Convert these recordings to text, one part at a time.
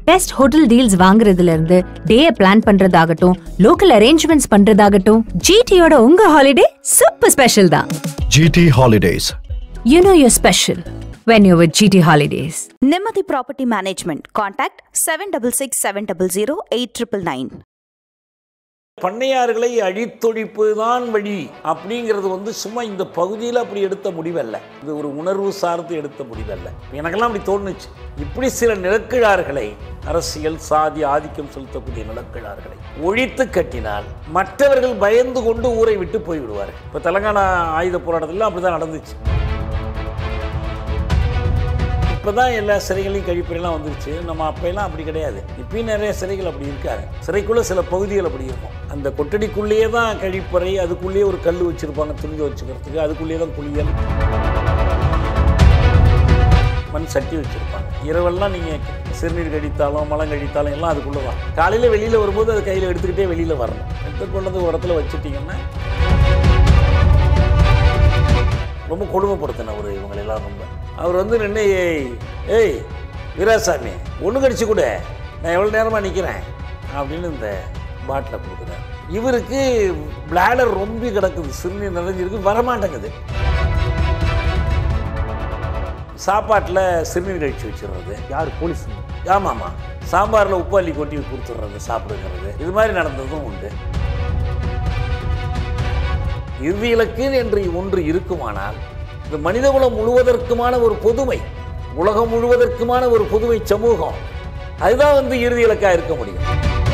Best hotel deals வாங்குறதுல இருந்து டேய பிளான் பண்றதாகட்டும் லோக்கல் அரேஞ்ச்மெண்ட்ஸ் பண்றதாகட்டும் ஜிடியோட உங்க ஹாலிடே சூப்பர் ஸ்பெஷல் தான் GT Holidays. You know your special when you with GT holidays நிம்மதி property management contact seven double six seven double zero eight triple nine பண்ணையார்களை அழித்தொழிப்பு தான் வழி அப்படிங்கிறது வந்து சும்மா இந்த பகுதியில் அப்படி எடுத்த முடிவல்ல இது ஒரு உணர்வு சார்ந்து எடுத்த முடிவல்ல எனக்கெல்லாம் அப்படி தோணுச்சு இப்படி சில நிலக்கிழார்களை அரசியல் சாதி ஆதிக்கம் செலுத்தக்கூடிய நிலக்கிழார்களை ஒழித்து கட்டினால் மற்றவர்கள் பயந்து கொண்டு ஊரை விட்டு போய்விடுவார்கள் இப்போ தெலங்கானா ஆயுத போராட்டத்தில் அப்படி தான் நடந்துச்சு இப்போ தான் எல்லா சிறைகளையும் கழிப்பறையெல்லாம் வந்துருச்சு நம்ம அப்போயெல்லாம் அப்படி கிடையாது இப்பயும் நிறைய சிறைகள் அப்படி இருக்காரு சிறைக்குள்ளே சில பகுதிகள் அப்படி இருக்கும் அந்த கொட்டடிக்குள்ளேயே தான் கழிப்பறை அதுக்குள்ளேயே ஒரு கல் வச்சுருப்பாங்க துணிஞ்ச வச்சுக்கிறதுக்கு அதுக்குள்ளேயே தான் குளியல் மண் சட்டி வச்சுருப்பாங்க இரவெல்லாம் நீங்கள் சிறுநீர் கழித்தாலும் மலம் கழித்தாலும் எல்லாம் அதுக்குள்ளே தான் காலையில் வெளியில் வரும்போது அது கையில் எடுத்துக்கிட்டே வெளியில் வரணும் எடுத்து கொண்டு வந்து ஒரு இடத்துல வச்சுட்டிங்கன்னா ரொம்ப கொடுமைப்படுத்தினவர் இவங்களெல்லாம் ரொம்ப அவர் வந்து நின்று ஏய் ஏய் வீராசாமி ஒன்று கடிச்சு கூட நான் எவ்வளோ நேரமாக நிற்கிறேன் அப்படின்னு இந்த பாட்டில் கொடுக்குறாரு இவருக்கு பிளாடர் ரொம்ப கிடக்குது சிறுநீர் நிறைஞ்சிருக்கு வரமாட்டேங்குது சாப்பாட்டில் சிறுநீர் கழிச்சு வச்சிடுறது யார் போலீஸ் ஆமாம் ஆமாம் சாம்பாரில் உப்பு அள்ளி கொட்டி கொடுத்துட்றது சாப்பிடுங்கிறது இது மாதிரி நடந்ததும் உண்டு இறுதி இலக்கு என்று ஒன்று இருக்குமானால் இந்த மனிதகுலம் முழுவதற்குமான ஒரு பொதுமை உலகம் முழுவதற்குமான ஒரு பொதுமை சமூகம் அதுதான் வந்து இறுதி இலக்காக இருக்க முடியும்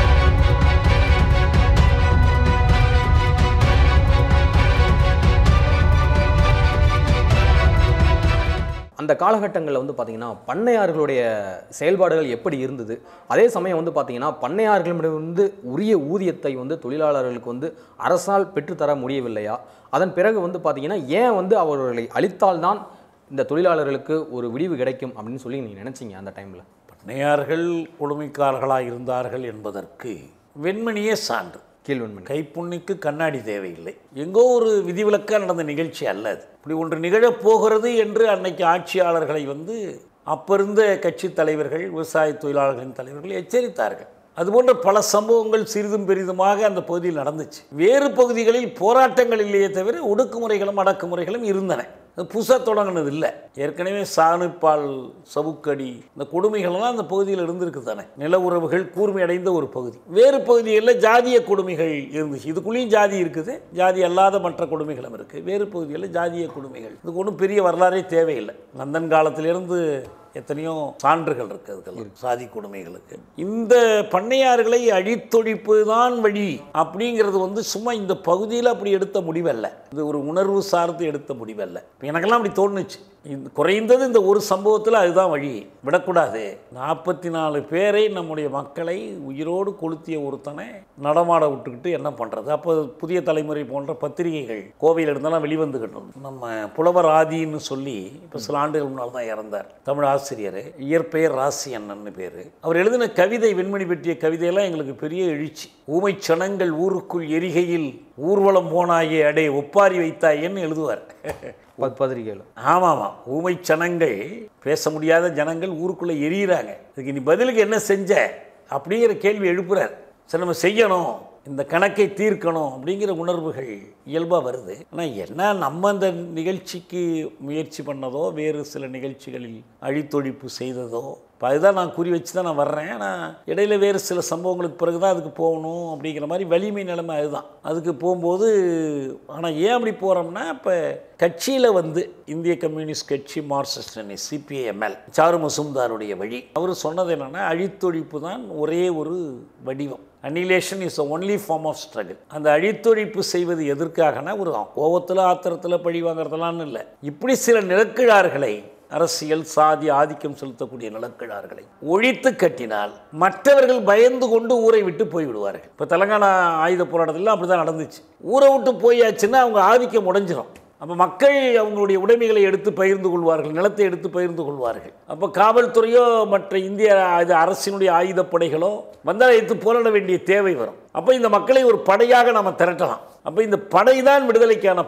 அந்த காலகட்டங்களில் வந்து பார்த்தீங்கன்னா பண்ணையார்களுடைய செயல்பாடுகள் எப்படி இருந்தது அதே சமயம் வந்து பார்த்தீங்கன்னா பண்ணையார்களிடமிருந்து உரிய ஊதியத்தை வந்து தொழிலாளர்களுக்கு வந்து அரசால் பெற்றுத்தர முடியவில்லையா அதன் பிறகு வந்து பார்த்தீங்கன்னா ஏன் வந்து அவர்களை அழித்தால்தான் இந்த தொழிலாளர்களுக்கு ஒரு விடிவு கிடைக்கும் அப்படின்னு சொல்லி நீங்கள் நினச்சிங்க அந்த டைமில் பண்ணையார்கள் கொடுமைக்காரர்களாக இருந்தார்கள் என்பதற்கு வெண்மணியே சான்று கீழ்வன்மணி கைப்புண்ணிக்கு கண்ணாடி தேவையில்லை எங்கோ ஒரு விதிவிலக்காக நடந்த நிகழ்ச்சி அல்ல அது இப்படி ஒன்று நிகழப் போகிறது என்று அன்னைக்கு ஆட்சியாளர்களை வந்து அப்ப இருந்த கட்சி தலைவர்கள் விவசாய தொழிலாளர்களின் தலைவர்கள் எச்சரித்தார்கள் அதுபோன்ற பல சம்பவங்கள் சிறிதும் பெரிதுமாக அந்த பகுதியில் நடந்துச்சு வேறு பகுதிகளில் போராட்டங்கள் இல்லையே தவிர ஒடுக்குமுறைகளும் அடக்குமுறைகளும் இருந்தன அது புதுசாக தொடங்கினது இல்லை ஏற்கனவே சாணுப்பால் சவுக்கடி இந்த கொடுமைகள்லாம் அந்த பகுதியில் இருந்திருக்கு தானே நில உறவுகள் கூர்மையடைந்த ஒரு பகுதி வேறு பகுதிகளில் ஜாதிய கொடுமைகள் இருந்துச்சு இதுக்குள்ளேயும் ஜாதி இருக்குது ஜாதி அல்லாத மற்ற கொடுமைகளும் இருக்குது வேறு பகுதிகளில் ஜாதிய கொடுமைகள் இதுக்கு ஒன்றும் பெரிய வரலாறே தேவையில்லை நந்தன் காலத்திலிருந்து எத்தனையோ சான்றுகள் இருக்கு அதுக்கெல்லாம் சாதி கொடுமைகளுக்கு இந்த பண்ணையார்களை அழித்தொழிப்பு தான் வழி அப்படிங்கிறது வந்து சும்மா இந்த பகுதியில் அப்படி எடுத்த முடிவல்ல இது ஒரு உணர்வு சார்ந்து எடுத்த முடிவல்ல இப்ப எனக்கெல்லாம் அப்படி தோணுச்சு இந்த குறைந்தது இந்த ஒரு சம்பவத்தில் அதுதான் வழி விடக்கூடாது நாற்பத்தி நாலு பேரை நம்முடைய மக்களை உயிரோடு கொளுத்திய ஒருத்தனை நடமாட விட்டுக்கிட்டு என்ன பண்ணுறது அப்போ புதிய தலைமுறை போன்ற பத்திரிகைகள் கோவையில் இருந்தெல்லாம் வெளிவந்துக்கிட்டோம் நம்ம புலவர் ஆதின்னு சொல்லி இப்போ சில ஆண்டுகள் முன்னால் தான் இறந்தார் தமிழ் ஆசிரியர் இயற்பெயர் ராசி அண்ணன்னு பேர் அவர் எழுதின கவிதை வெண்மணி பெற்றிய கவிதையெல்லாம் எங்களுக்கு பெரிய எழுச்சி ஊமைச் சனங்கள் ஊருக்குள் எரிகையில் ஊர்வலம் போனாயே அடே ஒப்பாரி வைத்தாயேன்னு எழுதுவார் பத் பத்திரிகையில் ஆமாம் ஆமாம் ஊமை சனங்கள் பேச முடியாத ஜனங்கள் ஊருக்குள்ளே எரியிறாங்க இதுக்கு நீ பதிலுக்கு என்ன செஞ்ச அப்படிங்கிற கேள்வி எழுப்புறார் சரி நம்ம செய்யணும் இந்த கணக்கை தீர்க்கணும் அப்படிங்கிற உணர்வுகள் இயல்பாக வருது ஆனால் என்ன நம்ம அந்த நிகழ்ச்சிக்கு முயற்சி பண்ணதோ வேறு சில நிகழ்ச்சிகளில் அழித்தொழிப்பு செய்ததோ இப்போ அதுதான் நான் குறி வச்சு தான் நான் வர்றேன் ஆனால் இடையில வேறு சில சம்பவங்களுக்கு பிறகு தான் அதுக்கு போகணும் அப்படிங்கிற மாதிரி வலிமை நிலைமை அதுதான் அதுக்கு போகும்போது ஆனால் ஏன் அப்படி போகிறோம்னா இப்போ கட்சியில் வந்து இந்திய கம்யூனிஸ்ட் கட்சி மார்க்சிஸ்ட் சிபிஐஎம்எல் சாரு மசும்தாருடைய வழி அவர் சொன்னது என்னென்னா அழித்தொழிப்பு தான் ஒரே ஒரு வடிவம் annihilation is only form of struggle அந்த அழித்தொழிப்பு செய்வது எதற்காகனா ஒரு கோவத்தில் ஆத்திரத்தில் பழி வாங்குறதெல்லாம் இல்லை இப்படி சில நிலக்கிழார்களை அரசியல் சாதி ஆதிக்கம் செலுத்தக்கூடிய நிலக்கிழார்களை ஒழித்து கட்டினால் மற்றவர்கள் பயந்து கொண்டு ஊரை விட்டு போய்விடுவார்கள் இப்போ தெலங்கானா ஆயுத போராட்டத்தில் அப்படி தான் நடந்துச்சு ஊரை விட்டு போயாச்சுன்னா அவங்க ஆதிக்கம் உடைஞ்சிரும் அப்போ மக்கள் அவங்களுடைய உடைமைகளை எடுத்து பகிர்ந்து கொள்வார்கள் நிலத்தை எடுத்து பகிர்ந்து கொள்வார்கள் அப்போ காவல்துறையோ மற்ற இந்திய இது அரசினுடைய ஆயுதப்படைகளோ வந்தால் எடுத்து போராட வேண்டிய தேவை வரும் அப்போ இந்த மக்களை ஒரு படையாக நாம் திரட்டலாம் அப்போ இந்த படை தான் விடுதலைக்கான படை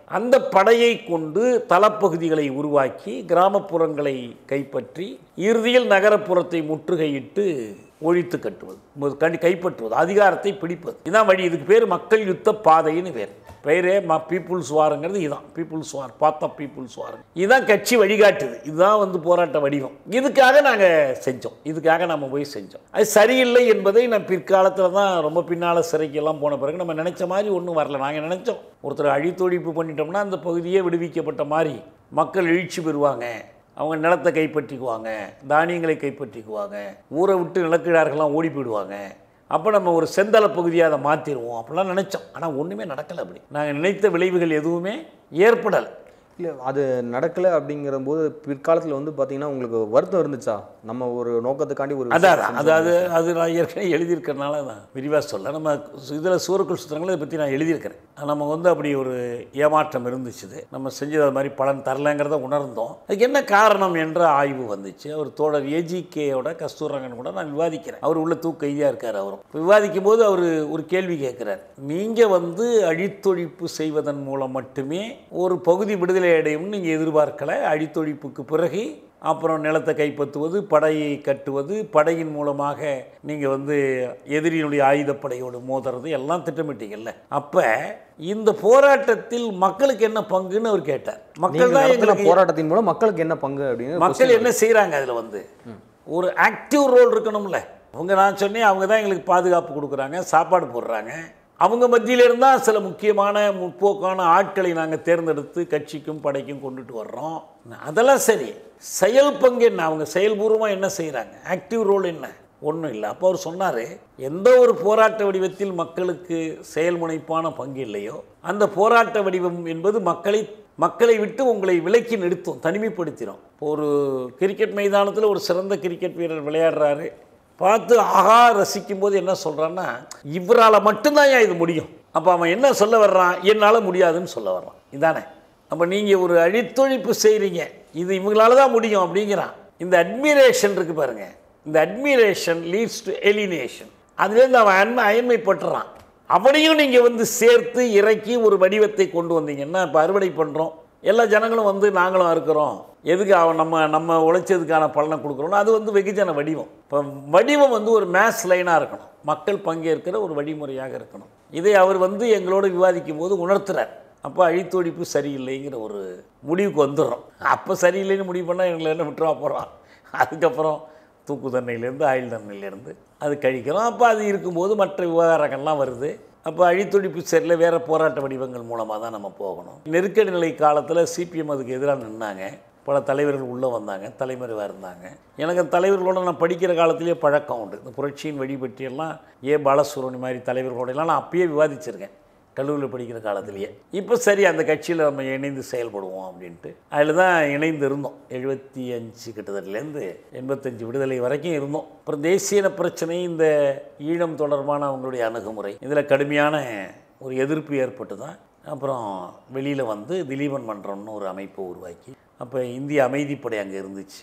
அந்த படையை கொண்டு தளப்பகுதிகளை உருவாக்கி கிராமப்புறங்களை கைப்பற்றி இறுதியில் நகரப்புறத்தை முற்றுகையிட்டு ஒழித்து கட்டுவது மு- கண்டி- கைப்பற்றுவது அதிகாரத்தை பிடிப்பது இதான் வழி இதுக்கு பேர் மக்கள் யுத்த பாதைன்னு பேர் பெயரே ம பீப்புள்ஸ் வாருங்கிறது இதுதான் பீப்புள்ஸ் வார் பார்த்தா பீப்புள்ஸ் வார் இதுதான் கட்சி வழிகாட்டுது இதுதான் வந்து போராட்ட வடிவம் இதுக்காக நாங்கள் செஞ்சோம் இதுக்காக நம்ம போய் செஞ்சோம் அது சரியில்லை என்பதை நான் பிற்காலத்தில் தான் ரொம்ப பின்னால் சிறைக்கெல்லாம் போன பிறகு நம்ம நினச்ச மாதிரி ஒன்றும் வரல நாங்கள் நினச்சோம் ஒருத்தர் அழித்தொழிப்பு பண்ணிட்டோம்னா அந்த பகுதியே விடுவிக்கப்பட்ட மாதிரி மக்கள் எழுச்சி பெறுவாங்க அவங்க நிலத்தை கைப்பற்றிக்குவாங்க தானியங்களை கைப்பற்றிக்குவாங்க ஊரை விட்டு நிலக்கிழார்கள்லாம் ஓடி போயிடுவாங்க அப்போ நம்ம ஒரு செந்தல பகுதியாக அதை மாற்றிடுவோம் அப்படிலாம் நினச்சோம் ஆனால் ஒன்றுமே நடக்கலை அப்படி நாங்கள் நினைத்த விளைவுகள் எதுவுமே ஏற்படலை இல்லை அது நடக்கலை அப்படிங்கிற போது பிற்காலத்தில் வந்து பார்த்தீங்கன்னா உங்களுக்கு வருத்தம் இருந்துச்சா நம்ம ஒரு நோக்கத்துக்காண்டி ஒரு அதான் விஷயம் அதான். அதாவது அது நான் ஏற்கனவே எழுதியிருக்கிறனால நான் விரிவாக சொல்ல நம்ம இதில் சூரக்குள் சுத்திரங்களை இதை பற்றி நான் எழுதியிருக்கிறேன் நம்ம வந்து அப்படி ஒரு ஏமாற்றம் இருந்துச்சு இது. நம்ம செஞ்சது அது மாதிரி பலன் தரலைங்கிறத உணர்ந்தோம் அதுக்கு என்ன காரணம் என்ற ஆய்வு வந்துச்சு அவர் தோழர் ஏஜிகேயோட கஸ்தூரங்கன் கூட நான் விவாதிக்கிறேன் அவர் உள்ள தூக்க கைதியாக இருக்கார் அவரும் இப்ப விவாதிக்கும் போது அவர் ஒரு கேள்வி கேட்குறார் நீங்கள் வந்து அழித்தொழிப்பு செய்வதன் மூலம் மட்டுமே ஒரு பகுதி விடுதலை அடையும்னு நீங்கள் எதிர்பார்க்கல அழித்தொழிப்புக்கு பிறகு அப்புறம் நிலத்தை கைப்பற்றுவது படையை கட்டுவது படையின் மூலமாக நீங்கள் வந்து எதிரியினுடைய ஆயுதப்படையோடு மோதுறது எல்லாம் திட்டமிட்டீங்கல்ல அப்போ இந்த போராட்டத்தில் மக்களுக்கு என்ன பங்குன்னு அவர் கேட்டார் மக்கள் நீங்கள் தான் நடத்தின எங்களுக்கு போராட்டத்தின் மூலம் மக்களுக்கு என்ன பங்கு அப்படின்னு மக்கள் என்ன செய்கிறாங்க அதில் வந்து ஒரு ஆக்டிவ் ரோல் இருக்கணும்ல அவங்க நான் சொன்னேன் அவங்க தான் எங்களுக்கு பாதுகாப்பு கொடுக்குறாங்க சாப்பாடு போடுறாங்க அவங்க மத்தியில இருந்தால் சில முக்கியமான முற்போக்கான ஆட்களை நாங்கள் தேர்ந்தெடுத்து கட்சிக்கும் படைக்கும் கொண்டுட்டு வர்றோம் அதெல்லாம் சரி செயல் பங்கு என்ன அவங்க செயல்பூர்வமாக என்ன செய்கிறாங்க ஆக்டிவ் ரோல் என்ன ஒன்றும் இல்லை அப்போ அவர் சொன்னார் எந்த ஒரு போராட்ட வடிவத்தில் மக்களுக்கு செயல்முனைப்பான பங்கு இல்லையோ அந்த போராட்ட வடிவம் என்பது மக்களை மக்களை விட்டு உங்களை விலக்கி நிறுத்தும் தனிமைப்படுத்திடும் இப்போ ஒரு கிரிக்கெட் மைதானத்தில் ஒரு சிறந்த கிரிக்கெட் வீரர் விளையாடுறாரு பார்த்து ஆகா ரசிக்கும் போது என்ன சொல்கிறான்னா இவரால் மட்டும்தான் ஏன் இது முடியும் அப்போ அவன் என்ன சொல்ல வர்றான் என்னால் முடியாதுன்னு சொல்ல வர்றான் இதானே அப்போ நீங்கள் ஒரு அழித்தொழிப்பு செய்கிறீங்க இது இவங்களால தான் முடியும் அப்படிங்கிறான் இந்த அட்மிரேஷன் இருக்கு பாருங்க இந்த அட்மிரேஷன் லீட்ஸ் டு எலினேஷன் அதுலேருந்து அவன் அண்மை அயன்மைப்பட்டுறான் அவனையும் நீங்கள் வந்து சேர்த்து இறக்கி ஒரு வடிவத்தை கொண்டு வந்தீங்கன்னா இப்போ அறுவடை பண்ணுறோம் எல்லா ஜனங்களும் வந்து நாங்களும் இருக்கிறோம் எதுக்கு அவன் நம்ம நம்ம உழைச்சதுக்கான பலனை கொடுக்குறோம்னா அது வந்து வெகுஜன வடிவம் இப்போ வடிவம் வந்து ஒரு மேஸ் லைனாக இருக்கணும் மக்கள் பங்கேற்கிற ஒரு வழிமுறையாக இருக்கணும் இதை அவர் வந்து எங்களோட விவாதிக்கும் போது உணர்த்துறார் அப்போ அழித்தொழிப்பு சரியில்லைங்கிற ஒரு முடிவுக்கு வந்துடுறோம் அப்போ சரியில்லைன்னு முடிவு பண்ணால் எங்களை என்ன விட்டுருவா போகிறான் அதுக்கப்புறம் தூக்கு தண்டனையிலேருந்து ஆயுள் தண்டனையிலேருந்து அது கழிக்கிறோம் அப்போ அது இருக்கும்போது மற்ற விவகாரங்கள்லாம் வருது அப்போ அழித்தொழிப்பு சரியில்லை வேறு போராட்ட வடிவங்கள் மூலமாக தான் நம்ம போகணும் நெருக்கடி நிலை காலத்தில் சிபிஎம் அதுக்கு எதிராக நின்னாங்க பல தலைவர்கள் உள்ளே வந்தாங்க தலைமறைவாக இருந்தாங்க எனக்கு அந்த தலைவர்களோட நான் படிக்கிற காலத்திலேயே பழக்கம் உண்டு இந்த புரட்சியின் வழி பற்றியெல்லாம் ஏ பாலசுப்ரமணி மாதிரி தலைவர்களோட எல்லாம் நான் அப்பயே விவாதிச்சிருக்கேன் கல்லூரியில் படிக்கிற காலத்திலேயே இப்போ சரி அந்த கட்சியில் நம்ம இணைந்து செயல்படுவோம் அப்படின்ட்டு அதில் தான் இணைந்து இருந்தோம் எழுபத்தி அஞ்சு கிட்டத்தட்டலேருந்து எண்பத்தஞ்சு விடுதலை வரைக்கும் இருந்தோம் அப்புறம் தேசிய பிரச்சனை இந்த ஈழம் தொடர்பான அவங்களுடைய அணுகுமுறை இதில் கடுமையான ஒரு எதிர்ப்பு ஏற்பட்டு தான் அப்புறம் வெளியில் வந்து திலீபன் மன்றம்னு ஒரு அமைப்பை உருவாக்கி அப்போ இந்திய அமைதிப்படை அங்கே இருந்துச்சு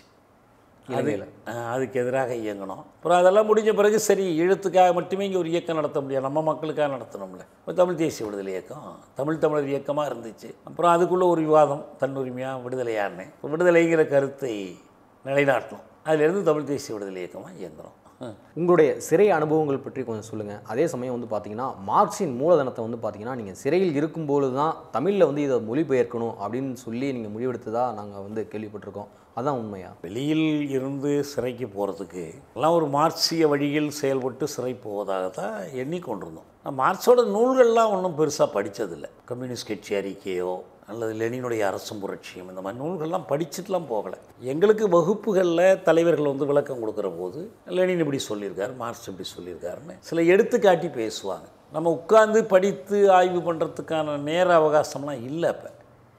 அது ஆ, அதுக்கு எதிராக இயங்கணும் அப்புறம் அதெல்லாம் முடிஞ்ச பிறகு சரி எழுத்துக்காக மட்டுமே இங்கே ஒரு இயக்கம் நடத்த முடியாது நம்ம மக்களுக்காக நடத்தணும்ல இப்போ தமிழ் தேசிய விடுதலை இயக்கம் தமிழ் தமிழர் இயக்கமாக இருந்துச்சு அப்புறம் அதுக்குள்ளே ஒரு விவாதம் தன்னுரிமையாக விடுதலையான்னு இப்போ விடுதலைங்கிற கருத்தை நிலைநாட்டணும் அதிலிருந்து தமிழ் தேசிய விடுதலை இயக்கமாக இயங்குறோம் ம். உங்களுடைய சிறை அனுபவங்கள் பற்றி கொஞ்சம் சொல்லுங்கள் அதே சமயம் வந்து பார்த்தீங்கன்னா மார்க்சின் மூலதனத்தை வந்து பார்த்தீங்கன்னா நீங்கள் சிறையில் இருக்கும்போது தான் தமிழில் வந்து இதை மொழிபெயர்க்கணும் அப்படின்னு சொல்லி நீங்கள் முடிவெடுத்ததா நாங்கள் வந்து கேள்விப்பட்டிருக்கோம் அதான் உண்மையா வெளியில் இருந்து சிறைக்கு போகிறதுக்கு எல்லாம் ஒரு மார்க்சிய வழியில் செயல்பட்டு சிறை போவதாக தான் எண்ணிக்கொண்டிருந்தோம் நான் மார்க்ஸோட நூல்கள்லாம் ஒன்றும் பெருசாக படித்ததில்லை கம்யூனிஸ்ட் கட்சி அறிக்கையோ அல்லது லெனினுடைய அரசும் புரட்சியும் இந்த மாதிரி நூல்கள்லாம் படிச்சுட்டுலாம் போகலை எங்களுக்கு வகுப்புகளில் தலைவர்கள் வந்து விளக்கம் கொடுக்குற போது லெனின் இப்படி சொல்லியிருக்காரு மார்க்ஸ் இப்படி சொல்லியிருக்காருன்னு சில எடுத்துக்காட்டி பேசுவாங்க நம்ம உட்கார்ந்து படித்து ஆய்வு பண்ணுறதுக்கான நேர அவகாசம்லாம் இல்லை இப்போ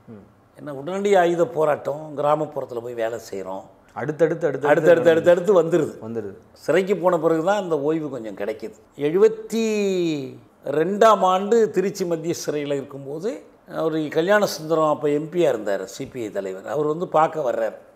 என்ன உடனடி ஆயுத போராட்டம் கிராமப்புறத்தில் போய் வேலை செய்கிறோம் அடுத்தடுத்து அடுத்து அடுத்தடுத்து அடுத்தடுத்து வந்துடுது வந்துடுது சிறைக்கு போன பிறகு தான் அந்த ஓய்வு கொஞ்சம் கிடைக்கிது எழுபத்தி ரெண்டாம் ஆண்டு திருச்சி மத்திய சிறையில் இருக்கும்போது அவர் கல்யாண சுந்தரம் அப்போ எம்பியாக இருந்தார் சிபிஐ தலைவர் அவர் வந்து பார்க்க வர்றார்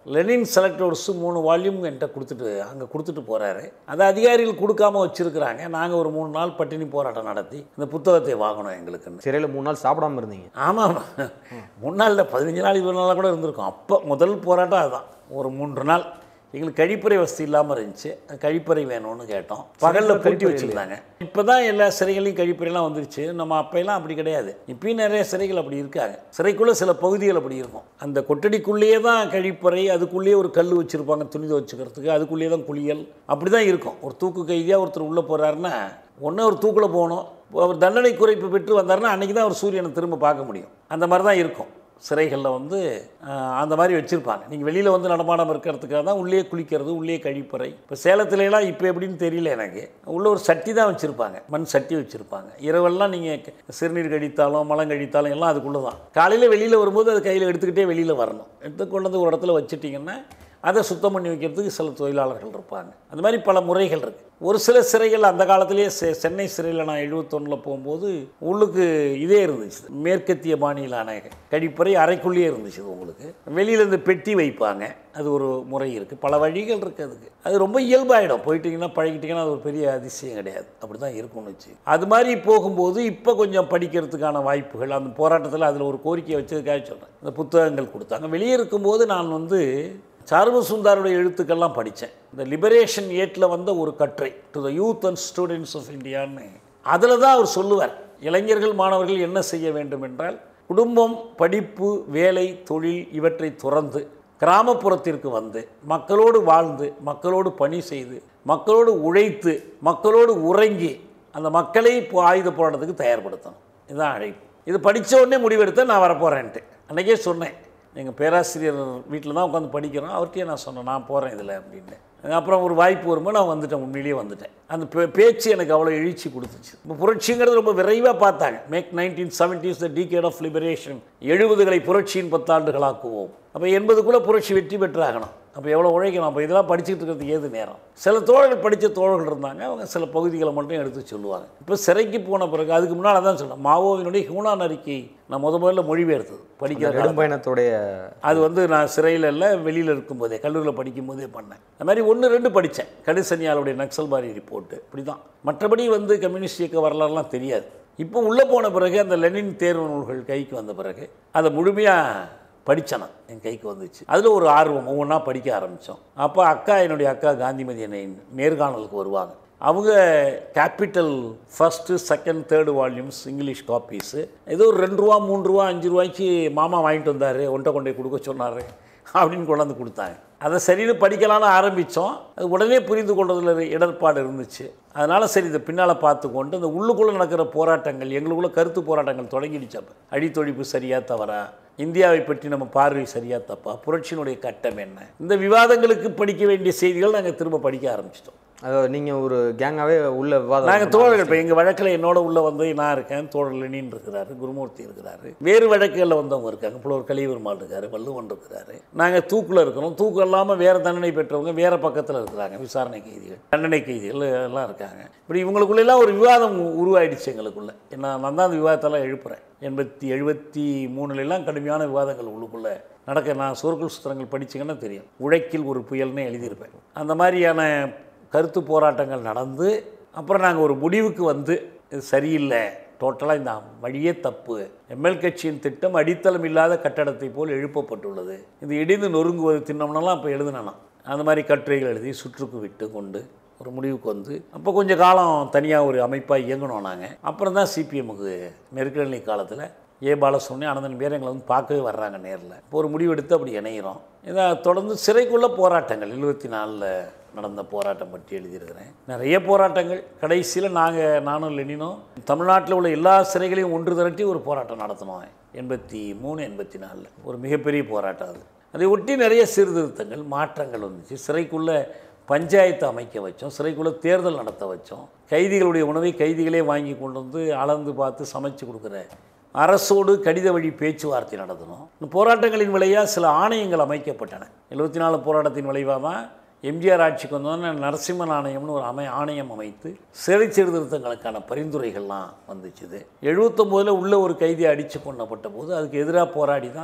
லெனின் செலக்டர்ஸ் மூணு வால்யூம் என்கிட்ட கொடுத்துட்டு அங்கே கொடுத்துட்டு போகிறாரு அதை அதிகாரிகள் கொடுக்காம வச்சுருக்கிறாங்க நாங்கள் ஒரு மூணு நாள் பட்டினி போராட்டம் நடத்தி இந்த புத்தகத்தை வாங்கணும் எங்களுக்குன்னு சிறையில் மூணு நாள் சாப்பிடாம இருந்தீங்க ஆமாம் முன்னாள் பதினஞ்சு நாள் இருபது நாளாக கூட இருந்திருக்கும் அப்போ முதல் போராட்டம் அதுதான் ஒரு மூன்று நாள் எங்களுக்கு கழிப்பறை வசதி இல்லாமல் இருந்துச்சு கழிப்பறை வேணும்னு கேட்டோம் பகலில் பூட்டி வச்சுருந்தாங்க இப்போ தான் எல்லா சிறைகளையும் கழிப்பறையெல்லாம் வந்துருச்சு நம்ம அப்போயெல்லாம் அப்படி கிடையாது இப்பயும் நிறைய சிறைகள் அப்படி இருக்காங்க சிறைக்குள்ளே சில பகுதிகள் அப்படி இருக்கும் அந்த கொட்டடிக்குள்ளேயே தான் கழிப்பறை அதுக்குள்ளேயே ஒரு கல் வச்சுருப்பாங்க துணி துவச்சிக்கிறதுக்கு அதுக்குள்ளேயே தான் குளியல் அப்படி தான் இருக்கும் ஒரு தூக்கு கைதியாக ஒருத்தர் உள்ளே போகிறாருன்னா ஒன்று ஒரு தூக்கில் போகணும் அவர் தண்டனை குறைப்பு பெற்று வந்தாருன்னா அன்றைக்கி தான் அவர் சூரியனை திரும்ப பார்க்க முடியும் அந்த மாதிரி தான் இருக்கும் சிறைகளில் வந்து ஆஹ், அந்த மாதிரி வச்சுருப்பாங்க நீங்கள் வெளியில் வந்து நடமாடாமல் இருக்கிறதுக்காக தான் உள்ளே குளிக்கிறது உள்ளே கழிப்பறை இப்போ சேலத்துலலாம் இப்போ எப்படின்னு தெரியல எனக்கு உள்ள ஒரு சட்டி தான் வச்சுருப்பாங்க மண் சட்டி வச்சுருப்பாங்க இரவெல்லாம் நீங்கள் சிறுநீர் கழித்தாலும் மலம் கழித்தாலும் எல்லாம் அதுக்குள்ளே தான் காலையில் வெளியில் வரும்போது அது கையில் எடுத்துக்கிட்டே வெளியில் வரணும் எடுத்து கொண்டு வந்து ஒரு இடத்துல வச்சுட்டிங்கன்னா அதை சுத்தம் பண்ணி வைக்கிறதுக்கு சில தொழிலாளர்கள் இருப்பாங்க அந்த மாதிரி பல முறைகள் இருக்குது ஒரு சில சிறைகள் அந்த காலத்திலேயே செ- சென்னை சிறையில் நான் எழுபத்தொன்னில் போகும்போது உள்ளுக்கு இதே இருந்துச்சு மேற்கத்திய பாணியிலான கழிப்பறை அறைக்குள்ளேயே இருந்துச்சு இது உங்களுக்கு வெளியில் இந்த பெட்டி வைப்பாங்க அது ஒரு முறை இருக்குது பல வழிகள் இருக்குது அதுக்கு அது ரொம்ப இயல்பாயிடும் போயிட்டீங்கன்னா பழகிட்டீங்கன்னா அது ஒரு பெரிய அதிசயம் கிடையாது அப்படி தான் இருக்கும்னு வச்சு அது மாதிரி போகும்போது இப்போ கொஞ்சம் படிக்கிறதுக்கான வாய்ப்புகள் அந்த போராட்டத்தில் அதில் ஒரு கோரிக்கை வச்சதுக்காக சொல்கிறேன் இந்த புத்தகங்கள் கொடுத்தாங்க வெளியே இருக்கும்போது நான் வந்து சார்பு சுந்தாருடைய எழுத்துக்கள்லாம் படித்தேன் இந்த லிபரேஷன் ஏட்டில் வந்த ஒரு கட்டுரை to the youth and students of இந்தியான்னு அதில் தான் அவர் சொல்லுவார் இளைஞர்கள் மாணவர்கள் என்ன செய்ய வேண்டும் என்றால் குடும்பம் படிப்பு வேலை தொழில் இவற்றை துறந்து கிராமப்புறத்திற்கு வந்து மக்களோடு வாழ்ந்து மக்களோடு பணி செய்து மக்களோடு உழைத்து மக்களோடு உறங்கி அந்த மக்களை இப்போ ஆயுத போராட்டத்துக்கு தயார்படுத்தணும் இதுதான் அழைப்பு இது படித்த உடனே முடிவெடுத்த நான் வரப்போகிறேன்ட்டு அன்றைக்கே சொன்னேன் எங்கள் பேராசிரியர் வீட்டில் தான் உட்காந்து படிக்கிறோம் அவர்கிட்டயே நான் சொன்னேன் நான் போகிறேன் இதில் அப்படின்னு அப்புறம் ஒரு வாய்ப்பு வரும்போது நான் வந்துட்டேன் உண்மையிலேயே வந்துட்டேன் அந்த பே பேச்சு எனக்கு அவ்வளோ எழுச்சி கொடுத்துச்சு இப்போ புரட்சிங்கிறது ரொம்ப விரைவாக பார்த்தாங்க make nineteen seventies the decade of liberation எழுபதுகளை புரட்சியின் பத்தாண்டுகளாக்குவோம் அப்போ எண்பதுக்குள்ளே புரட்சி வெற்றி பெற்றாகணும் அப்போ எவ்வளோ உழைக்கணும் அப்போ இதெல்லாம் படிச்சுட்டு இருக்கிறதுக்கு ஏது நேரம் சில தோழர்கள் படித்த தோழர்கள் இருந்தாங்க அவங்க சில பகுதிகளை மட்டும் எடுத்து சொல்லுவாங்க இப்போ சிறைக்கு போன பிறகு அதுக்கு முன்னால் அதான் சொன்னேன் மாவோவினுடைய ஹூனான் அறிக்கை நான் முத முதல்ல மொழிபெயர்த்தது படிக்கிற காலத்துல. நெடும்பயணத்துடைய அது வந்து நான் சிறையில் இல்லை வெளியில் இருக்கும்போதே கல்லூரியில் படிக்கும்போதே பண்ணேன் அந்த மாதிரி ஒன்று ரெண்டு படித்தேன் கடுசனியாளுடைய நக்சல்பாரி ரிப்போர்ட்டு இப்படி தான் மற்றபடி வந்து கம்யூனிஸ்ட் இயக்க வரலாறுலாம் தெரியாது இப்போ உள்ளே போன பிறகு அந்த லெனின் தேர்வு நூல்கள் கைக்கு வந்த பிறகு அதை முழுமையாக படித்தேன் நான் என் கைக்கு வந்துச்சு அதில் ஒரு ஆர்வம் ஒவ்வொன்றா படிக்க ஆரம்பித்தோம் அப்போ அக்கா என்னுடைய அக்கா காந்திமதி என்னை நேர்காணலுக்கு வருவாங்க அவங்க capital first second third volumes English copies ஏதோ ஒரு ரெண்டு ரூபா மூணு ரூபா அஞ்சு ரூபாய்க்கு மாமா வாங்கிட்டு வந்தார் ஒன்றை கொண்டு போய் கொடுக்க சொன்னார் அப்படின்னு கொண்டாந்து கொடுத்தாங்க அதை சரின்னு படிக்கலாம்னு ஆரம்பித்தோம் அது உடனே புரிந்து கொள்றதுல இடர்பாடு இருந்துச்சு அதனால் சரி இதை பின்னால் பார்த்துக்கொண்டு இந்த உள்ளுக்குள்ளே நடக்கிற போராட்டங்கள் எங்களுக்குள்ள கருத்து போராட்டங்கள் தொடங்கிடுச்சு அப்போ அடித்தொழிப்பு சரியா தவறா இந்தியாவை பற்றி நம்ம பார்வை சரியா தப்பா புரட்சியினுடைய கட்டம் என்ன இந்த விவாதங்களுக்கு படிக்க வேண்டிய செய்திகள் நாங்கள் திரும்ப படிக்க ஆரம்பிச்சிட்டோம் அதாவது நீங்கள் ஒரு கேங்காகவே உள்ள விவாதம் நாங்கள் தோழர்கள் இப்போ எங்கள் வழக்கில் என்னோட உள்ள வந்து நான் இருக்கேன் தோழர் லெனின் இருக்கிறாரு குருமூர்த்தி இருக்கிறாரு வேறு வழக்குகளில் வந்தவங்க இருக்காங்க புலவர் கலிபெருமாள் இருக்காரு வள்ளுவன் இருக்கிறாரு நாங்கள் தூக்கில் இருக்கிறோம் தூக்கம் இல்லாமல் வேறு தண்டனை பெற்றவங்க வேறு பக்கத்தில் இருக்கிறாங்க விசாரணை கைதிகள் தண்டனை கைதிகள் எல்லாம் இருக்காங்க இப்படி இவங்களுக்குள்ளெல்லாம் ஒரு விவாதம் உருவாயிடுச்சு எங்களுக்குள்ள என்ன நான் தான் அந்த விவாதத்தெல்லாம் எழுப்புறேன் எண்பத்தி எழுபத்தி மூணுலெல்லாம் கடுமையான விவாதங்கள் உள்ளுக்குள்ளே நடக்க நான் சோர்குல் சுத்திரங்கள் படிச்சீங்கன்னா தெரியும் உழைக்கில் ஒரு புயல்னு எழுதியிருப்பேன் அந்த மாதிரியான கருத்து போராட்டங்கள் நடந்து அப்புறம் நாங்கள் ஒரு முடிவுக்கு வந்து இது சரியில்லை டோட்டலாக இந்த வழியே தப்பு எம்எல் கட்சியின் திட்டம் அடித்தளம் இல்லாத கட்டடத்தை போல் எழுப்பப்பட்டுள்ளது இது இடிந்து நொறுங்குவது தின்னம்னெல்லாம் அப்போ எழுதினான் அந்த மாதிரி கட்டுரைகள் எழுதி சுற்றுக்கு விட்டு கொண்டு ஒரு முடிவுக்கு வந்து அப்போ கொஞ்சம் காலம் தனியாக ஒரு அமைப்பாக இயங்கணும் நாங்கள் அப்புறம் தான் சிபிஎம்முக்கு நெருக்கடி காலத்தில் ஏ பாலசுப்ரமணியம் ஆனந்தன் பேர் எங்களை வந்து பார்க்கவே வர்றாங்க நேரில் இப்போ ஒரு முடிவெடுத்து அப்படி இணைகிறோம் இதை தொடர்ந்து சிறைக்குள்ள போராட்டங்கள் எழுபத்தி நாலில் நடந்த போராட்டம் பற்றி எழுதியிருக்கிறேன் நிறைய போராட்டங்கள் கடைசியில் நாங்கள் நானும் லெனினும் தமிழ்நாட்டில் உள்ள எல்லா சிறைகளையும் ஒன்று திரட்டி ஒரு போராட்டம் நடத்தினோம் எண்பத்தி மூணு எண்பத்தி நாலில் ஒரு மிகப்பெரிய போராட்டம் அது அதை ஒட்டி நிறைய சீர்திருத்தங்கள் மாற்றங்கள் வந்துச்சு சிறைக்குள்ளே பஞ்சாயத்து அமைக்க வச்சோம் சிறைக்குள்ளே தேர்தல் நடத்த வச்சோம் கைதிகளுடைய உணவை கைதிகளே வாங்கி கொண்டு வந்து அளந்து பார்த்து சமைச்சு கொடுக்குற அரசோடு கடித வழி பேச்சுவார்த்தை நடத்தணும் இந்த போராட்டங்களின் விளைவாக சில ஆணையங்கள் அமைக்கப்பட்டன எழுபத்தி நாலு போராட்டத்தின் விளைவாக தான் எம்ஜிஆர் ஆட்சிக்கு வந்தோன்னே நரசிம்மன் ஆணையம்னு ஒரு அமை ஆணையம் அமைத்து சிறை சீர்திருத்தங்களுக்கான பரிந்துரைகள்லாம் வந்துச்சுது எழுபத்தொம்போதில் உள்ள ஒரு கைதியை அடித்து கொல்லப்பட்ட போது அதுக்கு எதிராக போராடி தான்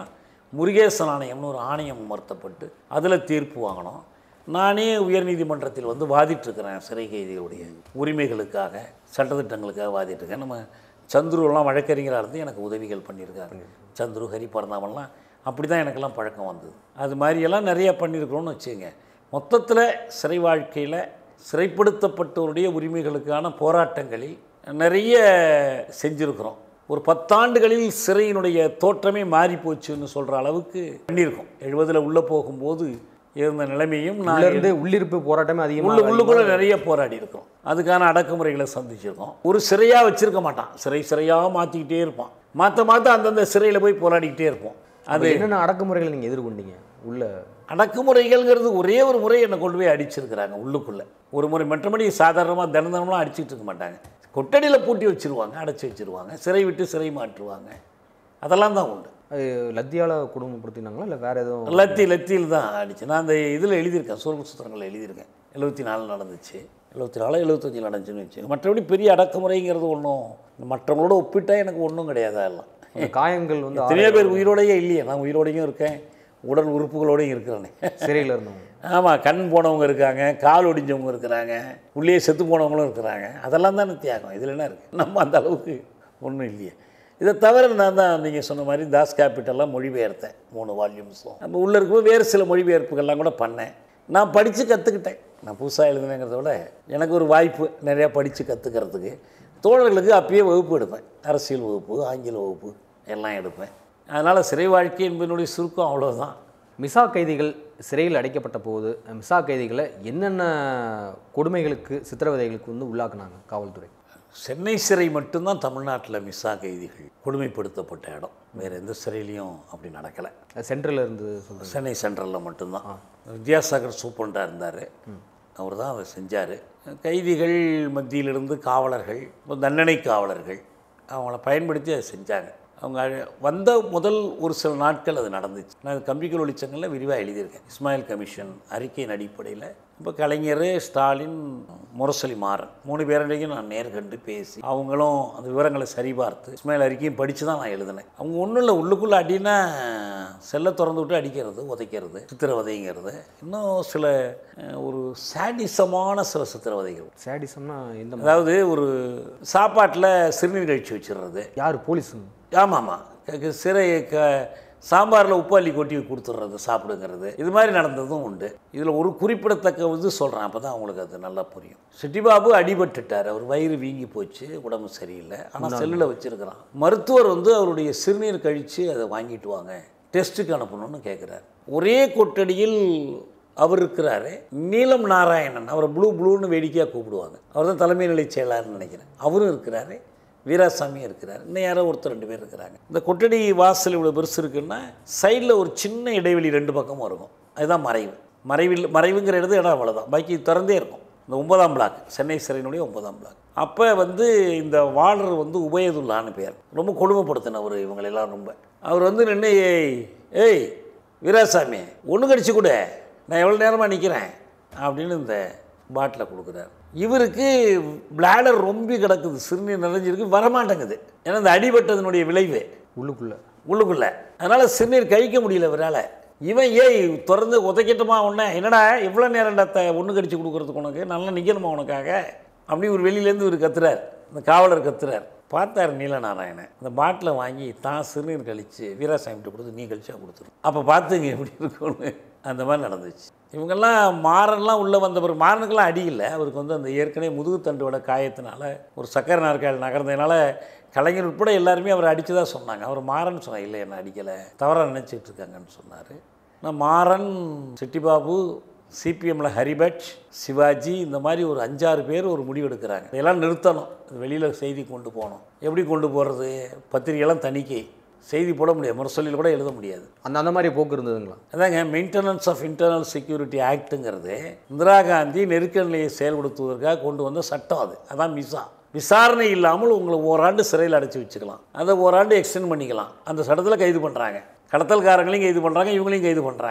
முருகேசன் ஆணையம்னு ஒரு ஆணையம் அமர்த்தப்பட்டு அதில் தீர்ப்பு வாங்கினோம் நானே உயர்நீதிமன்றத்தில் வந்து வாதிட்டிருக்கிறேன் சிறை கைதிகளுடைய உரிமைகளுக்காக சட்டத்திட்டங்களுக்காக வாதிட்டிருக்கேன் நம்ம சந்துருவெல்லாம் வழக்கறிஞராக இருந்து எனக்கு உதவிகள் பண்ணியிருக்காரு சந்துரு ஹரி பரந்தாமெல்லாம் அப்படி தான் எனக்கெல்லாம் பழக்கம் வந்தது அது மாதிரியெல்லாம் நிறையா பண்ணியிருக்கிறோன்னு வச்சுங்க மொத்தத்தில் சிறை வாழ்க்கையில் சிறைப்படுத்தப்பட்டவருடைய உரிமைகளுக்கான போராட்டங்களில் நிறைய செஞ்சுருக்கிறோம் ஒரு பத்தாண்டுகளில் சிறையினுடைய தோற்றமே மாறி போச்சுன்னு சொல்கிற அளவுக்கு பண்ணியிருக்கோம் எழுபதில் உள்ளே போகும்போது இருந்த நிலைமையும் உள்ள நான் இருந்து உள்ளிருப்பு போராட்டமே உள்ள அதிகமாக உள்ளுக்குள்ள நிறைய போராடி இருக்கோம் அதுக்கான அடக்குமுறைகளை சந்திச்சிருக்கோம் ஒரு சிறையாக வச்சிருக்க மாட்டான் சிறை சிறையாக மாற்றிக்கிட்டே இருப்பான் மாற்ற மாற்ற அந்தந்த சிறையில் போய் போராடிக்கிட்டே இருப்போம் அது என்னென்ன அடக்குமுறைகளை நீங்கள் எதிர்கொண்டீங்க உள்ள அடக்குமுறைகள்ங்கிறது ஒரே ஒரு முறை என்னை கொண்டு போய் அடிச்சிருக்கிறாங்க உள்ளுக்குள்ளே ஒரு முறை மற்றபடி சாதாரணமாக தினம் தினம்லாம் அடிச்சிட்டு இருக்க மாட்டாங்க கொட்டடியில் பூட்டி வச்சிருவாங்க அடைச்சி வச்சிருவாங்க சிறை விட்டு சிறை மாற்றுவாங்க அதெல்லாம் தான் உண்டு அது லத்தியால குடும்பப்படுத்தினாங்களா இல்லை வேற எதுவும் லத்தி லத்தியில் தான் அடிச்சு நான் அந்த இதில் எழுதியிருக்கேன் சோர்வு சுத்திரங்களில் எழுதியிருக்கேன் எழுபத்தி நாலு நடந்துச்சு எழுபத்தி நாலு எழுபத்தஞ்சு நடந்துச்சுன்னு வச்சு மற்றபடி பெரிய அடக்குமுறைங்கிறது ஒன்றும் மற்றவங்களோட ஒப்பிட்டா எனக்கு ஒன்றும் கிடையாது அதெல்லாம் அந்த காயங்கள் வந்து எத்தனையோ பேர் உயிரோடையே இல்லையே நான் உயிரோடையும் இருக்கேன் உடல் உறுப்புகளோடையும் இருக்கிறேனே சிறையில் இருந்தவங்க ஆமாம் கண் போனவங்க இருக்காங்க கால் ஒடிஞ்சவங்க இருக்கிறாங்க உள்ளே செத்து போனவங்களும் இருக்கிறாங்க அதெல்லாம் தானே தியாகம் இதில் என்ன இருக்குது நம்ம அந்த அளவுக்கு ஒன்றும் இல்லையே இதை தவிர நான் தான் நீங்கள் சொன்ன மாதிரி தாஸ் கேபிட்டல்லாம் மொழிபெயர்த்தேன் மூணு வால்யூம்ஸும் நம்ம உள்ளே இருக்கும்போது வேறு சில மொழிபெயர்ப்புகள்லாம் கூட பண்ணேன் நான் படித்து கற்றுக்கிட்டேன் நான் புதுசாக எழுதுனேங்கிறத விட எனக்கு ஒரு வாய்ப்பு நிறையா படித்து கற்றுக்கிறதுக்கு தோழர்களுக்கு அப்பயே வகுப்பு எடுப்பேன் அரசியல் வகுப்பு ஆங்கில வகுப்பு எல்லாம் எடுப்பேன் அதனால் சிறை வாழ்க்கை என்பதனுடைய சுருக்கம் அவ்வளோதான் மிசா கைதிகள் சிறையில் அடைக்கப்பட்ட போது மிசா கைதிகளை என்னென்ன கொடுமைகளுக்கு சித்திரவதைகளுக்கு வந்து உள்ளாக்குனாங்க காவல்துறை சென்னை சிறை மட்டும்தான் தமிழ்நாட்டில் மிஸ்ஸா கைதிகள் கொடுமைப்படுத்தப்பட்ட இடம் வேறு எந்த சிறையிலையும் அப்படி நடக்கலை சென்ட்ரல் இருந்து சொல்கிறேன் சென்னை சென்ட்ரலில் மட்டும்தான் வித்யாசாகர் சூப்பரண்டாக இருந்தார் அவர் தான் அவர் செஞ்சார் கைதிகள் மத்தியிலிருந்து காவலர்கள் தண்டனை காவலர்கள் அவங்கள பயன்படுத்தி அதை செஞ்சாங்க அவங்க அழ- வந்த முதல் ஒரு சில நாட்கள் அது நடந்துச்சு நான் கம்பிக்கல் ஒளிச்சங்களில் விரிவாக எழுதியிருக்கேன் இஸ்மாயில் கமிஷன் அறிக்கையின் அடிப்படையில் இப்போ கலைஞர் ஸ்டாலின் முரசொலி மாறன் மூணு பேரையும் நான் நேர்கண்டு பேசி அவங்களும் அந்த விவரங்களை சரிபார்த்து இஸ்மாயில் அறிக்கையும் படித்து தான் நான் எழுதினேன் அவங்க ஒன்றும் இல்லை உள்ளுக்குள்ளே அடின்னா செல்லை திறந்து விட்டு அடிக்கிறது உதைக்கிறது சித்திரவதைங்கிறது இன்னும் சில அஹ், ஒரு சாடிசமான சில சித்திரவதைகள் சேடிசம்னா எந்த மாதிரி? அதாவது ஒரு சாப்பாட்டில் சிறுநீர் கழிச்சு வச்சிடுறது யார் போலீஸுங்க ஆமாம் ஆமாம் சிறை க சாம்பாரில் உப்பு அள்ளி கொட்டி கொடுத்துட்றது சாப்பிடுங்கிறது இது மாதிரி நடந்ததும் உண்டு இதில் ஒரு குறிப்பிடத்தக்க இது சொல்கிறேன் அப்போ தான் அவங்களுக்கு அது நல்லா புரியும் சிட்டிபாபு அடிபட்டுட்டார் அவர் வயிறு வீங்கி போச்சு உடம்பு சரியில்லை ஆனால் செல்லில் வச்சுருக்கிறான் மருத்துவர் வந்து அவருடைய சிறுநீர் கழித்து அதை வாங்கிட்டு வாங்க டெஸ்ட்டுக்கு அனுப்பணும்னு கேட்குறாரு ஒரே கொட்டடியில் அவர் இருக்கிறாரு நீலம் நாராயணன் அவரை ப்ளூ ப்ளூன்னு வேடிக்கையாக கூப்பிடுவாங்க அவர் தான் தலைமை நிலை செயலாளர்னு நினைக்கிறேன் அவரும் இருக்கிறாரு வீராசாமியும் இருக்கிறார் இன்னும் யாரோ ஒருத்தர் ரெண்டு பேர் இருக்கிறாங்க இந்த கொட்டடி வாசல் இவ்வளோ பெருசு இருக்குன்னா சைடில் ஒரு சின்ன இடைவெளி ரெண்டு பக்கமும் இருக்கும் அதுதான் மறைவு மறைவில் மறைவுங்கிற இடத்து இடம் அவ்வளோதான் பாக்கி திறந்தே இருக்கும் இந்த ஒன்பதாம் பிளாக் சென்னை சிறையினுடைய ஒன்பதாம் பிளாக் அப்போ வந்து இந்த வார்டர் வந்து உபயதுல்லான்னு பேர் ரொம்ப கொடுமைப்படுத்தினவர் இவங்களெல்லாம் ரொம்ப அவர் வந்து நின்று ஏய் ஏய் வீராசாமி ஒன்று கடிச்சு கொடு நான் எவ்வளோ நேரமாக நிற்கிறேன் அப்படின்னு இந்த பாட்டிலை கொடுக்குறாரு இவருக்கு பிளாடர் ரொம்பி கிடக்குது சிறுநீர் நிறைஞ்சிருக்கு வரமாட்டேங்குது ஏன்னா இந்த அடிபட்டதனுடைய விளைவு உள்ளுக்குள்ள உள்ளுக்குள்ளே அதனால் சிறுநீர் கழிக்க முடியல இவரால் இவன் ஏய் திறந்து உதைக்கட்டுமா உன்ன என்னடா இவ்வளோ நேரம் த ஒன்று கடிச்சு கொடுக்குறதுக்கு உனக்கு நல்லா நிற்கணுமா உனக்காக அப்படி ஒரு வெளியிலேருந்து இவர் கத்துறார் இந்த காவலர் கத்துறார் பார்த்தார் நீலநாராயணன் அந்த பாட்டிலை வாங்கி தான் சிறுநீர் கழித்து வீராசாமிகிட்ட கொடுத்து நீ கழிச்சா கொடுத்துரு அப்போ பார்த்துங்க எப்படி இருக்கும்னு அந்த மாதிரி நடந்துச்சு இவங்கெல்லாம் மாறன்லாம் உள்ளே வந்த பிறகு மாறனுக்கெல்லாம் அடி இல்லை அவருக்கு வந்து அந்த ஏற்கனவே முதுகு தண்டுவோட காயத்தினால ஒரு சக்கரை நாற்காலி நகர்ந்ததுனால கலைஞர் உட்பட எல்லாருமே அவர் அடிச்சதா சொன்னாங்க அவர் மாறன் சொன்னார் இல்லை என்ன அடிக்கலை தவறாக நினச்சிட்டு இருக்காங்கன்னு சொன்னார் நான் மாறன் சிட்டிபாபு சிபிஎம்மில் ஹரிபட் சிவாஜி இந்த மாதிரி ஒரு அஞ்சாறு பேர் ஒரு முடிவு எடுக்கிறாங்க இதெல்லாம் நிறுத்தணும் வெளியில் செய்தி கொண்டு போகணும் எப்படி கொண்டு போகிறது பத்திரிகைலாம் தணிக்கை செய்தி போட முடியாது முரசொலியில் கூட எழுத முடியாது அந்த அந்த மாதிரி போக்கு இருந்ததுங்களா அதாங்க மெயின்டெனன்ஸ் ஆஃப் இன்டர்னல் செக்யூரிட்டி ஆக்ட்டுங்கிறது இந்திரா காந்தி நெருக்க நிலையை செயல்படுத்துவதற்காக கொண்டு வந்த சட்டம் அது அதான் மிசா விசாரணை இல்லாமல் உங்களை ஓராண்டு சிறையில் அடைச்சி வச்சுக்கலாம் அதை ஓராண்டு எக்ஸ்டெண்ட் பண்ணிக்கலாம் அந்த சட்டத்தில் கைது பண்ணுறாங்க கடத்தல்காரங்களையும் கைது பண்ணுறாங்க இவங்களையும் கைது பண்ணுறாங்க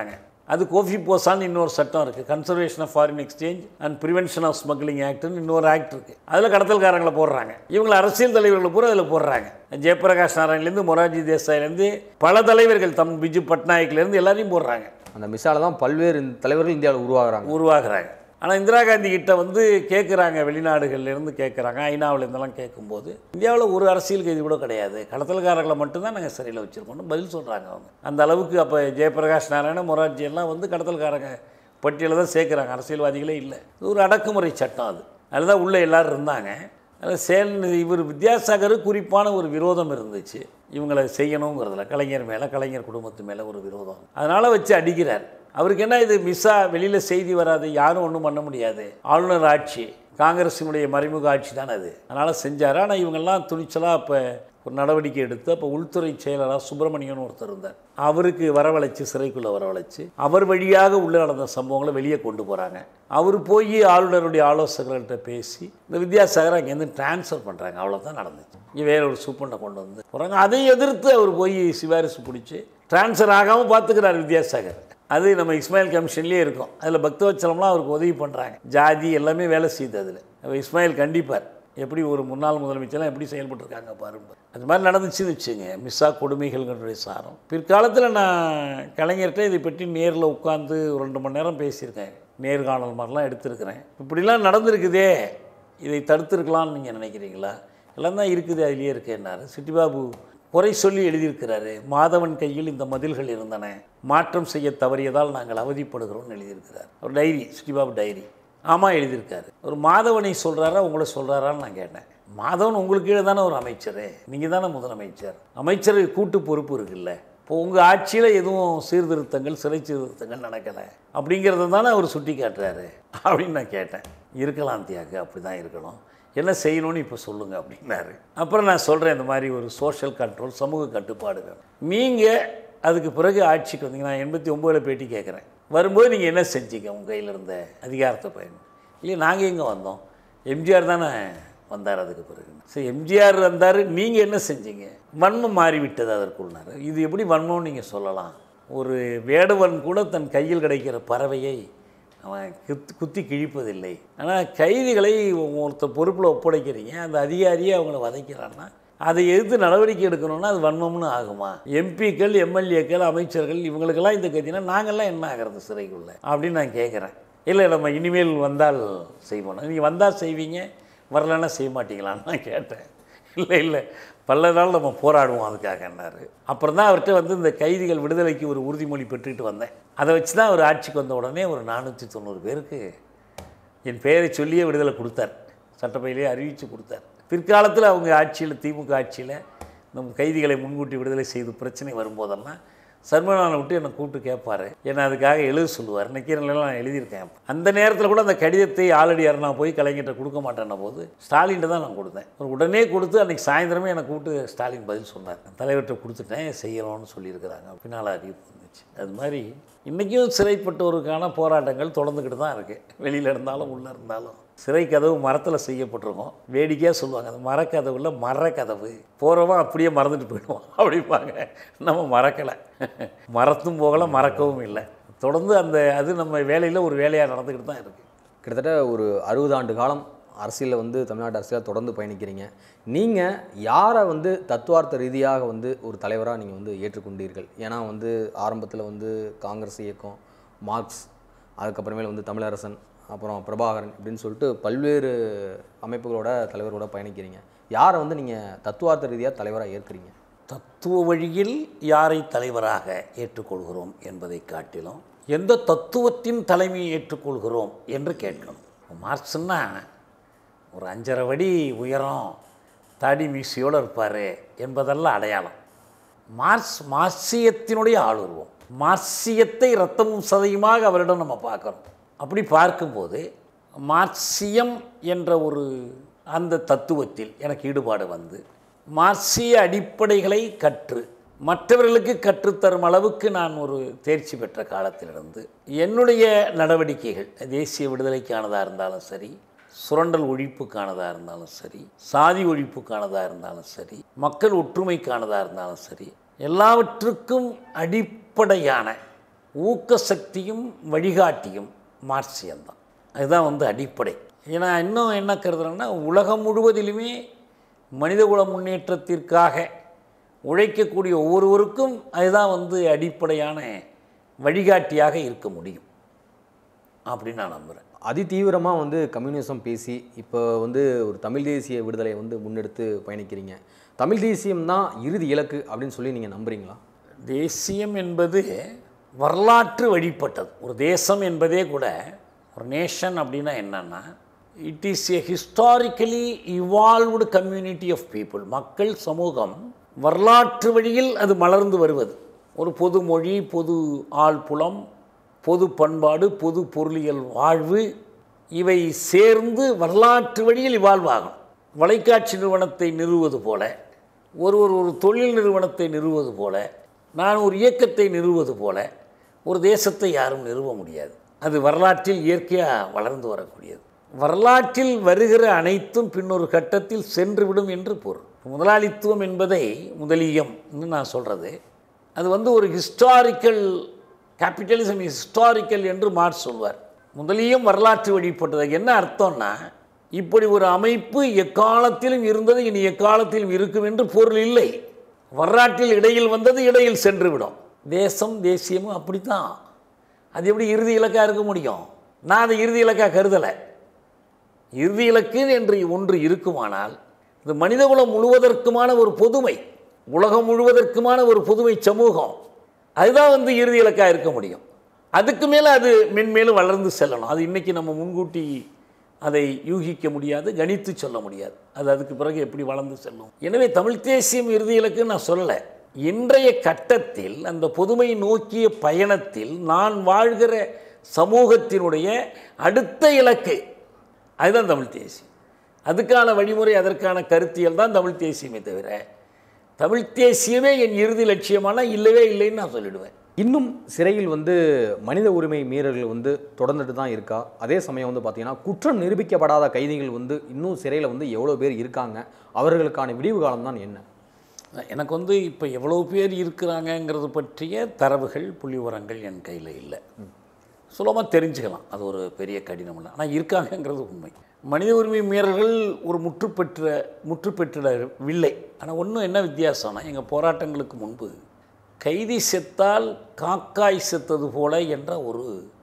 அது கோஃபி போசான்னு இன்னொரு சட்டம் இருக்குது conservation of foreign exchange and prevention of smuggling ஆக்ட்னு இன்னொரு ஆக்ட் இருக்குது அதில் கடத்தல்காரங்களை போடுறாங்க இவங்களை அரசியல் தலைவர்களை பூரா அதில் போடுறாங்க ஜெயபிரகாஷ் நாராயண்லேருந்து மொரார்ஜி தேசாயிலேருந்து பல தலைவர்கள் தம் பிஜு பட்நாயக்லேருந்து எல்லாரையும் போடுறாங்க அந்த மிஸ்ஸால தான் பல்வேறு தலைவர்கள் இந்தியாவில் உருவாகுறாங்க உருவாக்குறாங்க ஆனால் இந்திரா காந்தி கிட்ட வந்து கேட்குறாங்க வெளிநாடுகள்லேருந்து கேட்குறாங்க ஐநாவில் இருந்தெல்லாம் கேட்கும்போது இந்தியாவில் ஒரு அரசியல் கைதி கூட கிடையாது கடத்தல்காரர்களை மட்டும்தான் நாங்கள் சிறையில் வச்சுருக்கோம்னு பதில் சொல்கிறாங்க அவங்க அந்த அளவுக்கு அப்போ ஜெயபிரகாஷ் நாராயண மொரார்ஜி எல்லாம் வந்து கடத்தல்காரங்க பட்டியலில் தான் சேர்க்குறாங்க அரசியல்வாதிகளே இல்லை இது ஒரு அடக்குமுறை சட்டம் அது அதில் தான் உள்ளே எல்லோரும் இருந்தாங்க அதில் சேல் இவர் வித்யாசாகர் குறிப்பான ஒரு விரோதம் இருந்துச்சு இவங்களை செய்யணுங்கிறதுல கலைஞர் மேலே கலைஞர் குடும்பத்து மேலே ஒரு விரோதம் அதனால் வச்சு அடிக்கிறார் அவருக்கு என்ன இது மிஸ்ஸா வெளியில் செய்தி வராது யாரும் ஒன்றும் பண்ண முடியாது ஆளுநர் ஆட்சி காங்கிரஸினுடைய மறைமுக ஆட்சி தான் அது அதனால் செஞ்சார் ஆனால் இவங்கெல்லாம் துணிச்சலாக அப்போ ஒரு நடவடிக்கை எடுத்து அப்போ உள்துறை செயலராக சுப்பிரமணியன் ஒருத்தர் இருந்தார் அவருக்கு வரவழைச்சு சிறைக்குள்ளே வரவழைச்சு அவர் வழியாக உள்ளே நடந்த சம்பவங்களை வெளியே கொண்டு போகிறாங்க அவர் போய் ஆளுநருடைய ஆலோசகர்கள்ட்ட பேசி இந்த வித்யாசாகர் அங்கேருந்து டிரான்ஸ்ஃபர் பண்ணுறாங்க அவ்வளோதான் நடந்துச்சு இங்க வேற ஒரு சூப்பண்டை கொண்டு வந்து போகிறாங்க அதை எதிர்த்து அவர் போய் சிபாரிசு பிடிச்சி டிரான்ஸ்ஃபர் ஆகாமல் பார்த்துக்கிறார் வித்யாசாகர் அது நம்ம இஸ்மாயில் கமிஷன்லேயே இருக்கும் அதில் பக்தவச்சலம்லாம் அவருக்கு உதவி பண்ணுறாங்க ஜாதி எல்லாமே வேலை செய்யுது அதில் அப்ப இஸ்மாயில் கண்டிப்பார் எப்படி ஒரு முன்னாள் முதலமைச்சர்லாம் எப்படி செயல்பட்டுருக்காங்க பாருங்க அது மாதிரி நடந்துச்சுன்னு வச்சுங்க மிஸ்ஸா கொடுமைகள்களுடைய சாரம் பிற்காலத்தில் நான் கலைஞர்கிட்ட இதை பற்றி நேரில் உட்காந்து ஒரு ரெண்டு மணி நேரம் பேசியிருக்கேன் நேர்காணல் மாதிரிலாம் எடுத்திருக்கிறேன் இப்படிலாம் நடந்திருக்குதே இதை தடுத்திருக்கலாம்னு நீங்கள் நினைக்கிறீங்களா எல்லாம் தான் இருக்குது அதிலேயே இருக்கேன்னாரு சிட்டிபாபு குறை சொல்லி எழுதியிருக்கிறாரு மாதவன் கையில் இந்த மதில்கள் இருந்தன மாற்றம் செய்ய தவறியதால் நாங்கள் அவதிப்படுகிறோம்னு எழுதியிருக்கிறார் ஒரு டைரி சிட்டிபாபு டைரி ஆமாம் எழுதியிருக்காரு ஒரு மாதவனை சொல்கிறாரா உங்களை சொல்கிறாரான்னு நான் கேட்டேன் மாதவன் உங்களுக்கு கீழே தானே ஒரு அமைச்சர் நீங்கள் தானே முதலமைச்சர் அமைச்சர் கூட்டு பொறுப்பு இருக்குல்ல இப்போ உங்கள் ஆட்சியில் எதுவும் சீர்திருத்தங்கள் சிறை சீர்திருத்தங்கள் நடக்கலை அப்படிங்கிறத தானே அவர் சுட்டி காட்டுறாரு அப்படின்னு நான் கேட்டேன் இருக்கலாம் தியாகு அப்படி தான் இருக்கணும் என்ன செய்யணும்னு இப்போ சொல்லுங்கள் அப்படின்னாரு அப்புறம் நான் சொல்கிறேன் இந்த மாதிரி ஒரு சோஷியல் கண்ட்ரோல் சமூக கட்டுப்பாடு வேணும் நீங்கள் அதுக்கு பிறகு ஆட்சிக்கு வந்தீங்க நான் எண்பத்தி ஒம்போதில் பேட்டி கேட்குறேன் வரும்போது நீங்கள் என்ன செஞ்சீங்க உங்கள் கையில் இருந்த அதிகாரத்தை பயன் இல்லையா நாங்கள் எங்கே வந்தோம் எம்ஜிஆர் தானே வந்தார் அதுக்கு பிறகு சரி எம்ஜிஆர் வந்தார் நீங்கள் என்ன செஞ்சீங்க வன்மம் மாறிவிட்டது அதற்குள்ளார் இது எப்படி வன்மம்னு நீங்கள் சொல்லலாம் ஒரு வேடுவன் கூட தன் கையில் கிடைக்கிற பறவையை அவன் குத்து குத்தி கிழிப்பதில்லை ஆனால் கைதிகளை ஒருத்தர் பொறுப்பில் ஒப்படைக்கிறீங்க அந்த அதிகாரியை அவங்கள வதைக்கிறான்னா அதை எதிர்த்து நடவடிக்கை எடுக்கணும்னா அது வன்மம்னு ஆகுமா எம்பிக்கள் எம்எல்ஏக்கள் அமைச்சர்கள் இவங்களுக்கெல்லாம் இந்த கத்தினா நாங்கள்லாம் என்ன ஆகிறது சிறைக்குள்ள அப்படின்னு நான் கேட்குறேன் இல்லை நம்ம இனிமேல் வந்தால் செய்வோம் நீங்கள் வந்தால் செய்வீங்க வரலன்னா செய்ய மாட்டீங்களான்னு நான் கேட்டேன் இல்லை இல்லை பல நாள் நம்ம போராடுவோம் அதுக்காகன்னாரு அப்புறம் தான் அவர்கிட்ட வந்து இந்த கைதிகள் விடுதலைக்கு ஒரு உறுதிமொழி பெற்றுக்கிட்டு வந்தேன் அதை வச்சு தான் அவர் ஆட்சிக்கு வந்த உடனே ஒரு நானூற்றி தொண்ணூறு பேருக்கு என் பெயரை சொல்லியே விடுதலை கொடுத்தார் சட்டப்பையிலே அறிவித்து கொடுத்தார் பிற்காலத்தில் அவங்க ஆட்சியில் திமுக ஆட்சியில் நம்ம கைதிகளை முன்கூட்டி விடுதலை செய்து பிரச்சனை வரும்போதெல்லாம் சர்மனானை விட்டு என்னை கூப்பிட்டு கேட்பார் என்னை அதுக்காக எழுத சொல்லுவார் நக்கீரன்லாம் நான் எழுதியிருக்கேன் அந்த நேரத்தில் கூட அந்த கடிதத்தை ஆளடியார் நான் போய் கலைஞர்கிட்ட கொடுக்க மாட்டேன்ன போது ஸ்டாலின்ட்ட தான் நான் கொடுத்தேன் அவர் உடனே கொடுத்து அன்றைக்கி சாயந்தரமே என்னை கூப்பிட்டு ஸ்டாலின் பதில் சொன்னார் தலைவர்கிட்ட கொடுத்துட்டேன் செய்யணும்னு சொல்லியிருக்கிறாங்க பின்னால் அறிவிப்பு வந்துச்சு அது மாதிரி இன்றைக்கும் சிறைப்பட்டோருக்கான போராட்டங்கள் தொடர்ந்துக்கிட்டு தான் இருக்குது வெளியில் இருந்தாலும் உள்ளே இருந்தாலும் சிறை கதவு மரத்தில் செய்யப்பட்டிருக்கும் வேடிக்கையாக சொல்லுவாங்க அந்த மரக்கதவுல மரக்கதவு போகிறவன் அப்படியே மறந்துட்டு போயிடுவான் அப்படிம்பாங்க நம்ம மறக்கலை மறத்தும் போகலை மறக்கவும் இல்லை தொடர்ந்து அந்த அது நம்ம வேலையில் ஒரு வேலையாக நடந்துக்கிட்டு தான் இருக்குது கிட்டத்தட்ட ஒரு அறுபது ஆண்டு காலம் அரசியலில் வந்து தமிழ்நாட்டு அரசியலில் தொடர்ந்து பயணிக்கிறீங்க நீங்கள் யாரை வந்து தத்துவார்த்த ரீதியாக வந்து ஒரு தலைவராக நீங்கள் வந்து ஏற்றுக்கொண்டீர்கள் ஏன்னா வந்து ஆரம்பத்தில் வந்து காங்கிரஸ் இயக்கம் மார்க்ஸ் அதுக்கப்புறமேல் வந்து தமிழரசன் அப்புறம் பிரபாகரன் இப்படின்னு சொல்லிட்டு பல்வேறு அமைப்புகளோட தலைவரோட பயணிக்கிறீங்க யாரை வந்து நீங்கள் தத்துவார்த்த ரீதியாக தலைவராக ஏற்கிறீங்க தத்துவ வழியில் யாரை தலைவராக ஏற்றுக்கொள்கிறோம் என்பதை காட்டிலும் எந்த தத்துவத்தின் தலைமையை ஏற்றுக்கொள்கிறோம் என்று கேட்கணும் மார்க்ஸ்னா ஒரு அஞ்சரை வடி உயரம் தாடி மீசியோடு இருப்பார் என்பதெல்லாம் அடையாளம் மார்க்ஸ் மார்க்சியத்தினுடைய ஆளுருவம் மார்க்சியத்தை ரத்தமும் சதையுமாக அவரிடம் நம்ம பார்க்குறோம் அப்படி பார்க்கும்போது மார்க்சியம் என்ற ஒரு அந்த தத்துவத்தில் எனக்கு ஈடுபாடு வந்து மார்க்சிய அடிப்படைகளை கற்று மற்றவர்களுக்கு கற்றுத்தரும் அளவுக்கு நான் ஒரு தேர்ச்சி பெற்ற காலத்திலிருந்து என்னுடைய நடவடிக்கைகள் தேசிய விடுதலைக்கானதாக இருந்தாலும் சரி சுரண்டல் ஒழிப்புக்கானதாக இருந்தாலும் சரி சாதி ஒழிப்புக்கானதாக இருந்தாலும் சரி மக்கள் ஒற்றுமைக்கானதாக இருந்தாலும் சரி எல்லாவற்றுக்கும் அடிப்படையான ஊக்க சக்தியும் வழிகாட்டியும் மார்க்சியம்தான் அதுதான் வந்து அடிப்படை ஏன்னா இன்னும் என்ன கருதுறேன்னா உலகம் முழுவதிலுமே மனிதகுல முன்னேற்றத்திற்காக உழைக்கக்கூடிய ஒவ்வொருவருக்கும் அதுதான் வந்து அடிப்படையான வழிகாட்டியாக இருக்க முடியும் அப்படின்னு நான் நம்புகிறேன் அதிதீவிரமாக வந்து கம்யூனிசம் பேசி இப்போ வந்து ஒரு தமிழ் தேசிய விடுதலையை வந்து முன்னெடுத்து பயணிக்கிறீங்க தமிழ் தேசியம் தான் இறுதி இலக்கு அப்படின்னு சொல்லி நீங்கள் நம்புறீங்களா தேசியம் என்பது வரலாற்று வழிபட்டது ஒரு தேசம் என்பதே கூட ஒரு நேஷன் அப்படின்னா என்னன்னா it is a historically evolved community of people மக்கள் சமூகம் வரலாற்று வழியில் அது மலர்ந்து வருவது ஒரு பொது மொழி பொது ஆள்புலம் பொது பண்பாடு பொது பொருளியல் வாழ்வு இவை சேர்ந்து வரலாற்று வழியில் இவால்வ் ஆகும் வலைக்காட்சி நிறுவனத்தை நிறுவுவது போல ஒருவர் ஒரு தொழில் நிறுவனத்தை நிறுவுவது போல நான் ஒரு இயக்கத்தை நிறுவுவது போல ஒரு தேசத்தை யாரும் நிறுவ முடியாது அது வரலாற்றில் இயற்கையாக வளர்ந்து வரக்கூடியது வரலாற்றில் வருகிற அனைத்தும் பின்னொரு கட்டத்தில் சென்றுவிடும் என்று பொருள் முதலாளித்துவம் என்பதை முதலியம் நான் சொல்கிறது அது வந்து ஒரு ஹிஸ்டாரிக்கல் கேபிட்டலிசம் ஹிஸ்டாரிக்கல் என்று மார்க்ஸ் சொல்வார் முதலியம் வரலாற்று வழிபட்டது என்ன அர்த்தம்னா இப்படி ஒரு அமைப்பு எக்காலத்திலும் இருந்தது இனி எக்காலத்திலும் இருக்கும் என்று பொருள் இல்லை வரலாற்றில் இடையில் வந்தது இடையில் சென்றுவிடும் தேசம் தேசியமும் அப்படித்தான் அது எப்படி இறுதி இலக்காக இருக்க முடியும் நான் அதை இறுதி இலக்காக கருதலை இறுதி இலக்கு என்று ஒன்று இருக்குமானால் இது மனிதகுலம் முழுவதற்குமான ஒரு பொதுமை உலகம் முழுவதற்குமான ஒரு பொதுமை சமூகம் அதுதான் வந்து இறுதி இலக்காக இருக்க முடியும் அதுக்கு மேலே அது மென்மேலும் வளர்ந்து செல்லணும் அது இன்றைக்கி நம்ம முன்கூட்டி அதை யூகிக்க முடியாது கணித்து சொல்ல முடியாது அது அதுக்கு பிறகு எப்படி வளர்ந்து செல்லும் எனவே தமிழ் தேசியம் இறுதி இலக்குன்னு நான் சொல்லலை இன்றைய கட்டத்தில் அந்த பொதுமை நோக்கிய பயணத்தில் நான் வாழ்கிற சமூகத்தினுடைய அடுத்த இலக்கு அதுதான் தமிழ் தேசியம் அதுக்கான வழிமுறை அதற்கான கருத்தியல் தான் தமிழ் தேசியமே தவிர தமிழ் தேசியமே என் இறுதி லட்சியமான இல்லவே இல்லைன்னு நான் சொல்லிடுவேன் இன்னும் சிறையில் வந்து மனித உரிமை மீறல்கள் வந்து தொடர்ந்துட்டு தான் இருக்கா அதே சமயம் வந்து பார்த்தீங்கன்னா குற்றம் நிரூபிக்கப்படாத கைதிகள் வந்து இன்னும் சிறையில் வந்து எவ்வளோ பேர் இருக்காங்க அவர்களுக்கான விடிவு காலம் தான் என்ன எனக்கு வந்து இப்போ எவ்வளோ பேர் இருக்கிறாங்கங்கிறது பற்றிய தரவுகள் புள்ளிவரங்கள் என் கையில் இல்லை சுலபமாக தெரிஞ்சுக்கலாம் அது ஒரு பெரிய கடினம் இல்லை ஆனால் இருக்காங்கங்கிறது உண்மை மனித உரிமை மீறல்கள் ஒரு முற்று பெற்ற முற்று பெற்றிடவில்லை ஆனால் ஒன்றும் என்ன வித்தியாசம்னா எங்கள் போராட்டங்களுக்கு முன்பு கைதி செத்தால் காக்காய் செத்தது போல என்ற ஒரு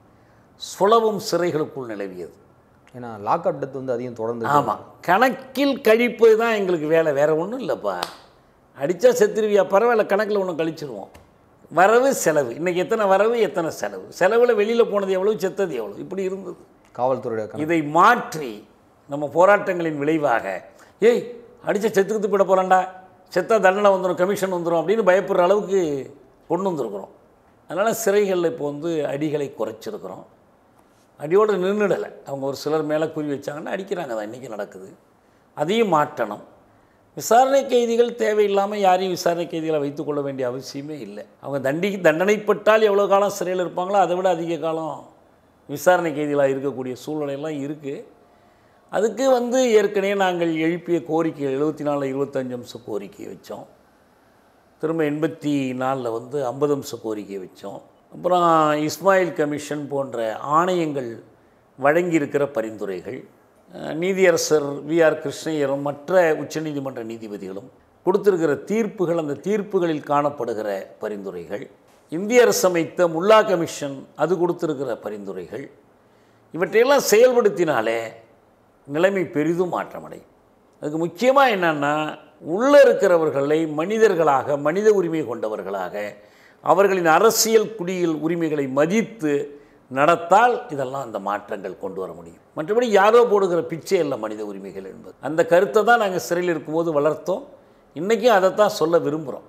சுலபம் சிறைகளுக்குள் நிலவியது ஏன்னா லாக்அப் டெத் வந்து அதிகம் தொடர்ந்து ஆமாம் கணக்கில் கழிப்பது தான் எங்களுக்கு வேலை வேறு ஒன்றும் இல்லைப்பா அடித்தா செத்துருவியா பரவாயில்ல கணக்கில் ஒன்று கழிச்சிருவோம் வரவு செலவு இன்றைக்கி எத்தனை வரவு எத்தனை செலவு செலவில் வெளியில் போனது எவ்வளவு செத்தது எவ்வளோ இப்படி இருந்தது காவல்துறையோட கணக்கு. இதை மாற்றி நம்ம போராட்டங்களின் விளைவாக ஏய் அடித்த செத்துக்கிட்டு போயிட போகிறான்டா செத்தா தண்டனை வந்துடும் கமிஷன் வந்துடும் அப்படின்னு பயப்படுற அளவுக்கு கொண்டு வந்திருக்கிறோம் அதனால் சிறைகளில் இப்போ வந்து அடிகளை குறைச்சிருக்கிறோம் அடியோடு நின்றுடலை அவங்க ஒரு சிலர் மேலே குறி வச்சாங்கன்னா அடிக்கிறாங்க தான் இன்றைக்கி நடக்குது அதையும் மாற்றணும் விசாரணை கைதிகள் தேவையில்லாமல் யாரையும் விசாரணை கைதிகளை வைத்துக்கொள்ள வேண்டிய அவசியமே இல்லை அவங்க தண்டி தண்டனைப்பட்டால் எவ்வளோ காலம் சிறையில் இருப்பாங்களோ அதை விட அதிக காலம் விசாரணை கைதிகளாக இருக்கக்கூடிய சூழ்நிலையெல்லாம் இருக்குது அதுக்கு வந்து ஏற்கனவே நாங்கள் எழுப்பிய கோரிக்கை எழுபத்தி நாலு இருபத்தஞ்சு அம்ச கோரிக்கை வச்சோம் திரும்ப எண்பத்தி நாலில் வந்து ஐம்பது அம்ச கோரிக்கை வச்சோம் அப்புறம் இஸ்மாயில் கமிஷன் போன்ற ஆணையங்கள் வழங்கியிருக்கிற பரிந்துரைகள் அஹ், நீதியரசர் வி ஆர் கிருஷ்ணய்யரும் மற்ற உச்சநீதிமன்ற நீதிபதிகளும் கொடுத்திருக்கிற தீர்ப்புகள் அந்த தீர்ப்புகளில் காணப்படுகிற பரிந்துரைகள் இந்திய அரசு அமைத்த முல்லா கமிஷன் அது கொடுத்திருக்கிற பரிந்துரைகள் இவற்றையெல்லாம் செயல்படுத்தினாலே நிலைமை பெரிதும் மாற்றமடையும் அதுக்கு முக்கியமாக என்னன்னா உள்ளே இருக்கிறவர்களை மனிதர்களாக மனித உரிமை கொண்டவர்களாக அவர்களின் அரசியல் குடியில் உரிமைகளை மதித்து நடத்தால் இதெல்லாம் அந்த மாற்றங்கள் கொண்டு வர முடியும் மற்றபடி யாரோ போடுகிற பிச்சை அல்ல மனித உரிமைகள் என்பது அந்த கருத்தை தான் நாங்கள் சிறையில் இருக்கும்போது வளர்த்தோம் இன்றைக்கும் அதைத்தான் சொல்ல விரும்புகிறோம்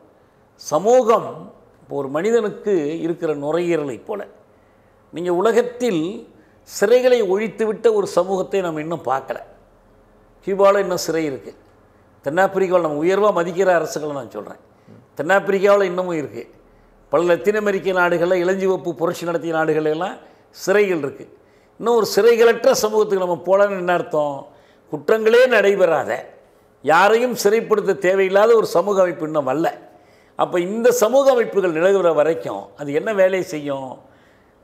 சமூகம் இப்போ ஒரு மனிதனுக்கு இருக்கிற நுரையீரலை போல நீங்கள் உலகத்தில் சிறைகளை ஒழித்துவிட்ட ஒரு சமூகத்தை நம்ம இன்னும் பார்க்கல கியூபாவில் இன்னும் சிறை இருக்குது தென்னாப்பிரிக்காவில் நம்ம உயர்வாக மதிக்கிற அரசுகளை நான் சொல்கிறேன் தென்னாப்பிரிக்காவில் இன்னமும் இருக்குது பல லத்தீன் அமெரிக்க நாடுகளில் இளஞ்சிவப்பு புரட்சி நடத்திய நாடுகள் எல்லாம் சிறைகள் இருக்குது இன்னும் ஒரு சிறைகளற்ற சமூகத்துக்கு நம்ம போலன்னு என்ன அர்த்தம் குற்றங்களே நடைபெறாத யாரையும் சிறைப்படுத்த தேவையில்லாத ஒரு சமூக அமைப்பு இன்னும் வரல அப்போ இந்த சமூக அமைப்புகள் நிலவுற வரைக்கும் அது என்ன வேலை செய்யும்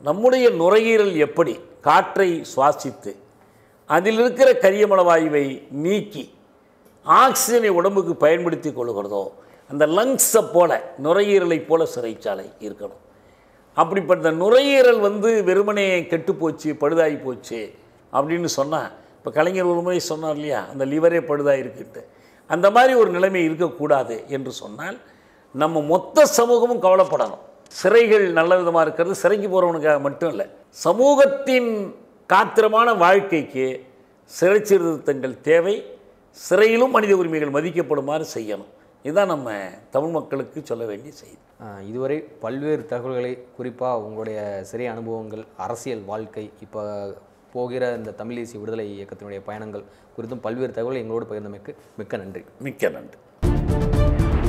நம்முடைய நுரையீரல் எப்படி காற்றை சுவாசித்து அதில் இருக்கிற கரியமல வாயுவை நீக்கி ஆக்சிஜனை உடம்புக்கு பயன்படுத்தி கொள்கிறதோ அந்த லங்ஸை போல நுரையீரலை போல சிறைச்சாலை இருக்கணும் அப்படிப்பட்ட நுரையீரல் வந்து வெறுமனே கெட்டு போச்சு பழுதாகி போச்சு அப்படின்னு சொன்னால் இப்போ கலைஞர் ஒரு முறை சொன்னார் இல்லையா அந்த லிவரே பழுதாக இருக்குன்ட்டு அந்த மாதிரி ஒரு நிலைமை இருக்கக்கூடாது என்று சொன்னால் நம்ம மொத்த சமூகமும் கவலைப்படணும் சிறைகள் நல்ல விதமாக இருக்கிறது சிறைக்கு போகிறவனுக்காக மட்டும் இல்லை சமூகத்தின் காத்திரமான வாழ்க்கைக்கு சிறை சீர்திருத்தங்கள் தேவை சிறையிலும் மனித உரிமைகள் மதிக்கப்படுமாறு செய்யணும் இதுதான் நம்ம தமிழ் மக்களுக்கு சொல்ல வேண்டிய செய்தி ஆஹ் இதுவரை பல்வேறு தகவல்களை குறிப்பாக உங்களுடைய சிறை அனுபவங்கள் அரசியல் வாழ்க்கை இப்போ போகிற இந்த தமிழ் தேசிய விடுதலை இயக்கத்தினுடைய பயணங்கள் குறித்தும் பல்வேறு தகவல்களை எங்களோடு பகிர்ந்தமைக்கு மிக்க நன்றி மிக்க நன்றி